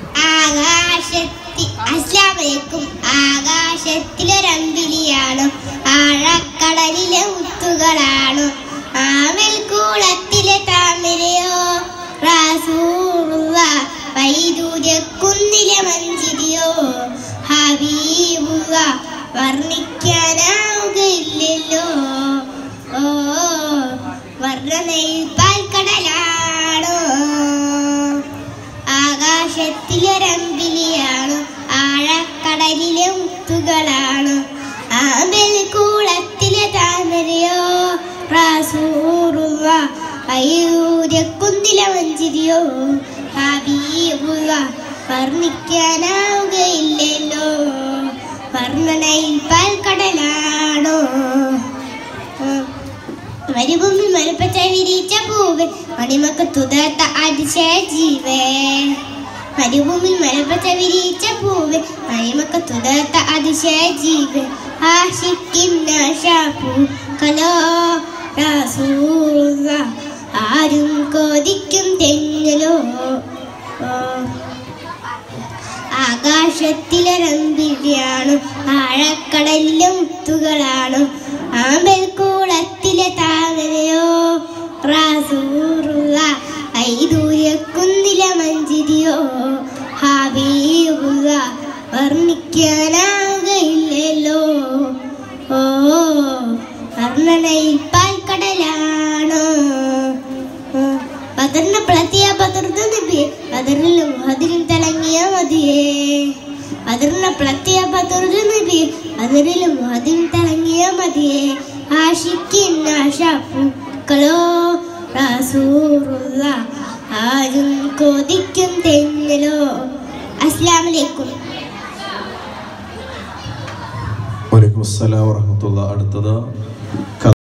ആകാശത്തി അസ്ലാമലേക്കും ആകാശത്തിലൊരമ്പിലിയാണ് ആഴക്കടലിലെ മുത്തുകളാണ് ആമൽ കൂളത്തിലെ താമരയോ റാസൂറുള്ള വൈദൂര്യ കുന്നിലെ മഞ്ചിരിയോ ഹബീബുള്ള വർണ്ണിക്കാനാവുകയില്ലല്ലോ ഓ വർണ്ണനയിൽ പാൽക്കടലാണോ ആകാശത്തിലൊരമ്പിലിയാണ് ആഴക്കടലിലെ മുത്തുകളാണ് ആമ്പൽ കൂളത്തിലെ താമരയോ റാസൂറുള്ള അയ്യൂര്യക്കുന്നിലെ മഞ്ചിരിയോ ഹബീബുള്ള വർണ്ണിക്കാനാവുകയില്ലല്ലോ വർണ്ണനയിൽ പാൽക്കടലാണോ ഉം. മരുഭൂമി മരുപ്പച്ച വിരിച്ച പൂവ് മണിമക്ക് തുതർത്ത അതിശയ ജീവേ മരുഭൂമി മരുപ്പച്ച വിരിച്ച പൂവ് മണിമക്ക് തുതർത്ത അതിശയ ജീവേ ആശിക്കുന്ന പൂക്കളോ റസൂലുള്ളാ. ആരും കൊതിക്കും തെങ്ങലോ ഓ ആകാശത്തിലൊരമ്പിരിയാണ് ആഴക്കടലിലെ മുത്തുകളാണ് ആമ്പൽ കൂളത്തിലെ താമരയോ റാസൂറുള്ള ഐദൂര്യക്കുന്നിലെ മഞ്ചിരിയോ ഹബീബുള്ള വർണ്ണിക്കാനാകയില്ലല്ലോ ഓ വർണ്ണനയിൽ പാൽക്കടലാണോ ബദറിനെ പ്ലത്തിയ ബദർന്ന് നബി ബദറിലും അതിലും തിളങ്ങിയ മതിയേ ബദറിനെ പ്ലത്തിയ ബദർന്ന് നബി ബദറിലും അതിലും തിളങ്ങിയ മതിയേ ആശിക്കുന്ന പൂക്കളോ റസൂറുള്ള ആരും കൊതിക്കും തെങ്ങലോ അസ്ലാമലൈക്കും വലൈക്കും അസ്സലാം വറഹമത്തുള്ള അടുത്തത്